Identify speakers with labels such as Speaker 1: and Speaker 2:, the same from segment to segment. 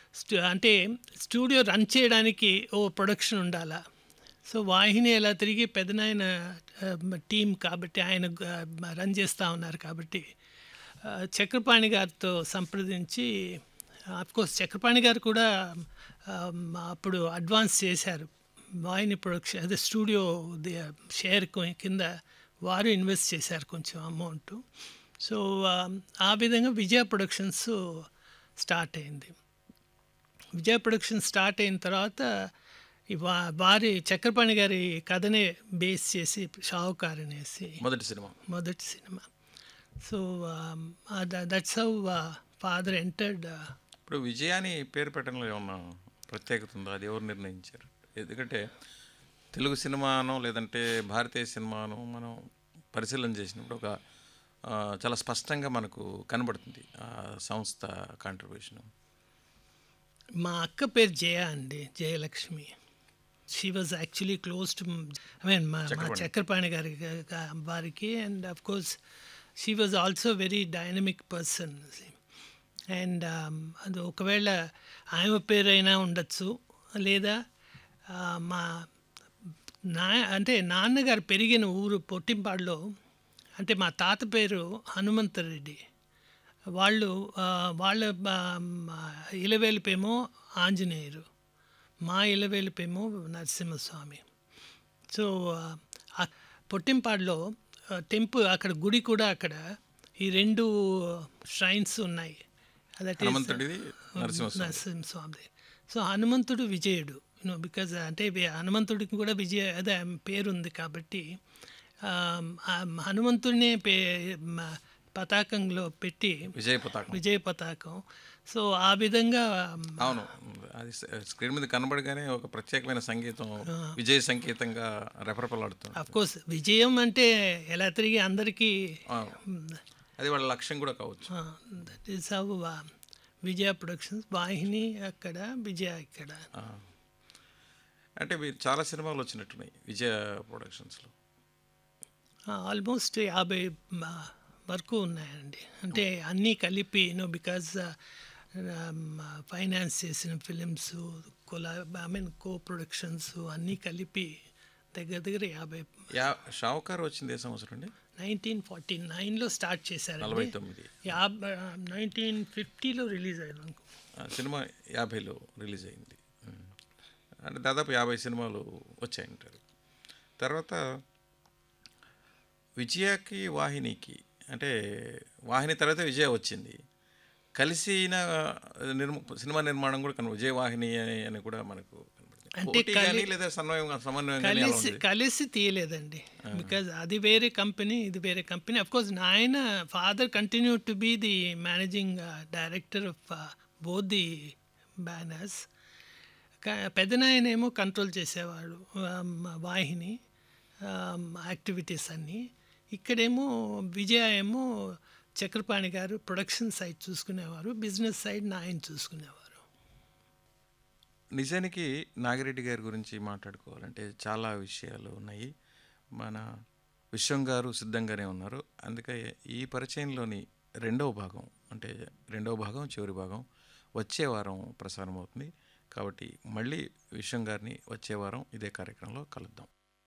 Speaker 1: స్టూ అంటే studio run చేయడానికి ఓ production ఉండాలా సో వాహిని ఎలా తిరిగి పెదనాయన టీం కాబట్టి ఆయన గ- రన్ చేస్తూ ఉన్నారు కాబట్టి ఆ, చక్రపాణి గారితో సంప్రదించి కోర్స్ చక్రపాణి గారు కూడా ఆ, అప్పుడు అడ్వాన్స్ చేశారు వాహిని ప్రొడక్షన్ అదే స్టూడియో ది షేర్ కొ- కింద వారు ఇన్వెస్ట్ చేశారు కొంచెం అమౌంట్ సో ఆ, ఆ విధంగా విజయ ప్రొడక్షన్స్ స్టార్ట్ అయింది విజయ ప్రొడక్షన్ స్టార్ట్ అయిన తర్వాత ఈ వా వారి చక్రపాణి గారి కథనే బేస్ చేసి షావుకార్ అనేసి
Speaker 2: మొదటి సినిమా
Speaker 1: మొదటి cinema so that's how father entered
Speaker 2: ఇప్పుడు విజయాని పేరు పెట్టడంలో ఏమన్నా ప్రత్యేకత ఉందా అది ఎవరు నిర్ణయించారు ఎందుకంటే తెలుగు సినిమాను లేదంటే భారతీయ సినిమాను మనం పరిశీలన చేసినప్పుడు ఒక ఆ, చాలా స్పష్టంగా మనకు కనబడుతుంది ఆ సంస్థ కాంట్రిబ్యూషన్
Speaker 1: మా అక్క పేరు జయ అండి Jayalakshmi she was actually close to I mean మా మా చక్రపాణి గారి గా- వారికి and of course she was also very dynamic person and అది ఒకవేళ ఆమె పేరైనా ఉండొచ్చు లేదా ఆ, మా నా అంటే నాన్నగారు పెరిగిన ఊరు పొట్టింపాడులో అంటే మా తాత పేరు హనుమంతరెడ్డి వాళ్ళు ఆ, వాళ్ళ ఆ, మా ఇలవేలిపేమో ఆంజనేయురు మా ఇలవేలిపేమో నరసింహస్వామి సో ఆ, ఆ పొట్టింపాడులో టెంపుల్ అక్కడ గుడి కూడా అక్కడ ఈ రెండు ష్రైన్స్ ఉన్నాయి అదట్
Speaker 2: హనుమంతుడిది నరసింహస్వామి
Speaker 1: నరసింహస్వామి సో హనుమంతుడు విజయుడు యూనో బికాజ్ అంటే వి- హనుమంతుడికి కూడా విజయ అదే పేరు ఉంది కాబట్టి ఆ, ఆ హనుమంతుడినే పే మ- పతాకంలో పెట్టి
Speaker 2: విజయ పతాకం
Speaker 1: విజయ పతాకం సో ఆ విధంగా
Speaker 2: అవును అది స్క్రీన్ మీద కనబడగానే ఒక ప్రత్యేకమైన సంగీతం విజయ సంకేతంగా రెపరెపలాడుతుంది
Speaker 1: అఫ్ కోర్స్ విజయం అంటే ఎలా తిరిగి అందరికీ
Speaker 2: ఆ, అది వాళ్ళ లక్ష్యం కూడా కావచ్చు
Speaker 1: that is how Vijaya productions Vahini అక్కడ విజయ ఇక్కడ
Speaker 2: ఆ. అంటే మీరు చాలా సినిమాలు వచ్చినట్టున్నాయి విజయ ప్రొడక్షన్స్లో
Speaker 1: ఆల్మోస్ట్ యాభై మ, వరకు ఉన్నాయండి అంటే అన్నీ కలిపి యూనో బికాజ్ ఫైనాన్స్ చేసిన ఫిలిమ్స్ కొలా ఐ మీన్ కో ప్రొడక్షన్స్ అన్నీ కలిపి దగ్గర దగ్గర యాభై
Speaker 2: యా షావుకార్ వచ్చింది ఏ సంవత్సరం అండి
Speaker 1: నైన్టీన్ ఫార్టీ నైన్లో స్టార్ట్ చేశారు
Speaker 2: నలభై తొమ్మిది
Speaker 1: యాభై నైన్టీన్ ఫిఫ్టీలో రిలీజ్ అయ్యారు అనుకో
Speaker 2: ఆ, సినిమా యాభైలో రిలీజ్ అయింది ఉమ్. అంటే దాదాపు యాభై సినిమాలు వచ్చాయంటారు తర్వాత విజయకి వాహినికి అంటే వాహిని తర్వాత విజయ వచ్చింది కలిసిన నిర్మ సినిమా నిర్మాణం కూడా కను విజయ వాహిని అని అని కూడా మనకు కనబడుతుంది
Speaker 1: అంటే
Speaker 2: పోటీ కానీ లేదా సమన్వయం సమన్వయం కానీ ఎలా
Speaker 1: కలిసి
Speaker 2: ఉంది
Speaker 1: కలిసి తీయలేదండి బికాజ్ అది వేరే కంపెనీ ఇది వేరే కంపెనీ అఫ్ కోర్స్ నాయన father continue to be the managing director of both the banners పెద్దనాయన ఏమో కంట్రోల్ చేసేవాడు um, వాహిని యాక్టివిటీస్ అన్నీ ఇక్కడేమో విజయ ఏమో చక్రపాణి గారు ప్రొడక్షన్ సైడ్ చూసుకునేవారు బిజినెస్ సైడ్ నాయన చూసుకునేవారు
Speaker 2: నిజానికి నాగిరెడ్డి గారి గురించి మాట్లాడుకోవాలంటే చాలా విషయాలు ఉన్నాయి మన విశ్వం గారు సిద్ధంగానే ఉన్నారు అందుకే ఈ పరిచయంలోని రెండవ భాగం అంటే రెండవ భాగం చివరి భాగం వచ్చే వారం ప్రసారం అవుతుంది కాబట్టి మళ్ళీ విశ్వం గారిని వచ్చే వారం ఇదే కార్యక్రమంలో కలుద్దాం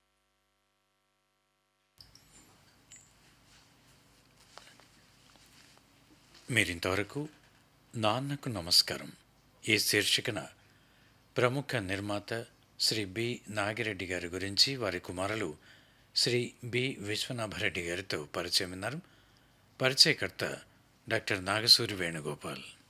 Speaker 3: మీరింతవరకు నాన్నకు నమస్కారం ఈ శీర్షికన ప్రముఖ నిర్మాత శ్రీ బి నాగిరెడ్డి గారి గురించి వారి కుమారులు శ్రీ బి విశ్వనాభరెడ్డి గారితో పరిచయం విన్నారు పరిచయకర్త డాక్టర్ నాగసూరి వేణుగోపాల్